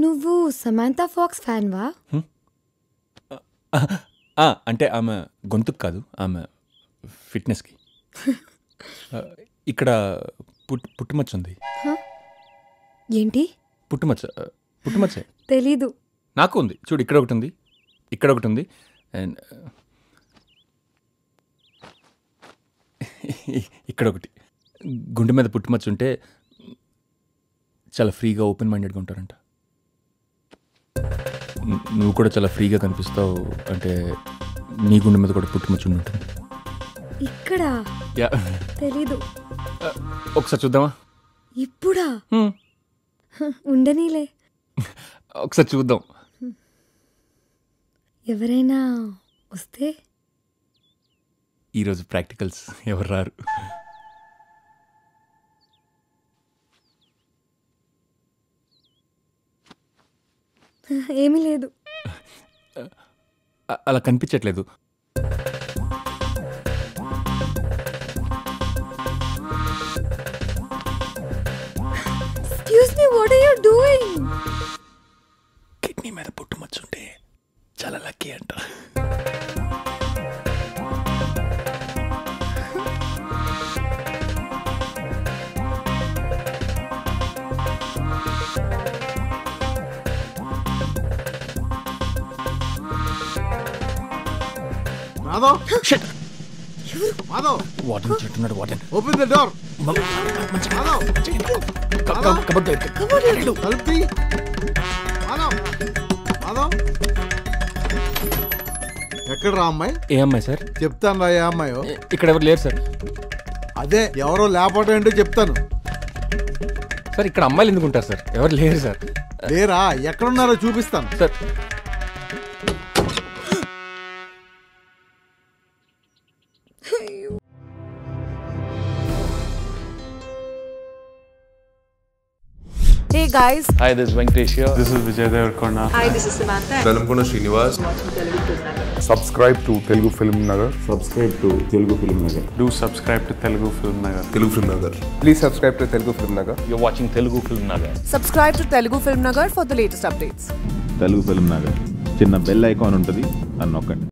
నువ్వు సమాంతా ఫాక్స్ ఫ్యాన్వా ఆ, అంటే ఆమె గొంతుకు కాదు ఆమె ఫిట్నెస్కి ఆ, ఇక్కడ పుట్ పుట్టుమచ్చ ఉంది ఏంటి పుట్టుమచ్చ ఆ, పుట్టుమచ్చే తెలీదు నాకు ఉంది చూడు ఇక్కడ ఒకటి ఉంది ఇక్కడ ఒకటి ఉంది అండ్ ఇక్కడ ఒకటి గుండె మీద పుట్టుమచ్చ ఉంటే చాలా ఫ్రీగా ఓపెన్ మైండెడ్గా ఉంటారంట ను- నువ్వు కూడా చాలా ఫ్రీగా కనిపిస్తావు అంటే నీ గుండె మీద కూడా పుట్టుమచ్చ ఉండి ఉంటుంది ఇక్కడ యా తెలీదు ఒకసారి చూద్దామా ఇప్పుడా హ్మ్. హ, ఉండనీలే ఒకసారి చూద్దాం ఎవరైనా వస్తే ఈరోజు ప్రాక్టికల్స్ ఎవరు రారు హ, ఏమీ లేదు అ- అలా కనిపించట్లేదు excuse me what are you doing kidney మీద పుట్టుమచ్చుంటే చాలా లక్కీ అంట మాధవ్ షిట్ మాధవ్ వాటన్ చెట్టున్నాడు వాటన్ ఓపెన్ ద డోర్ మాధవ్ తలుపు తీ. మాధవ్ మాధవ్ ఎక్కడ రా అమ్మాయి ఏ అమ్మాయి సార్ చెప్తాను రా ఏ అమ్మాయో ఇ- ఇక్కడ ఎవరు లేరు సార్ అదే ఎవరో లేకపోవడం ఏంటో చెప్తాను సార్ ఇక్కడ అమ్మాయిలు ఎందుకు ఉంటారు సార్ ఎవరు లేరు సార్ లేరా ఎక్కడున్నారో చూపిస్తాను sir Hey guys, Hi, this is Venkatesh here. This is Vijay Devarkonda. hi, this is Samantha. Velankonda Srinivas subscribe to Telugu Film Nagar subscribe to Telugu Film Nagar Do subscribe to Telugu Film Nagar. Telugu Film Nagar please subscribe to Telugu Film Nagar You're watching Telugu Film Nagar. Subscribe to Telugu Film Nagar for the latest updates. Telugu Film Nagar చిన్న bell icon ఉంటుంది అని నొక్కండి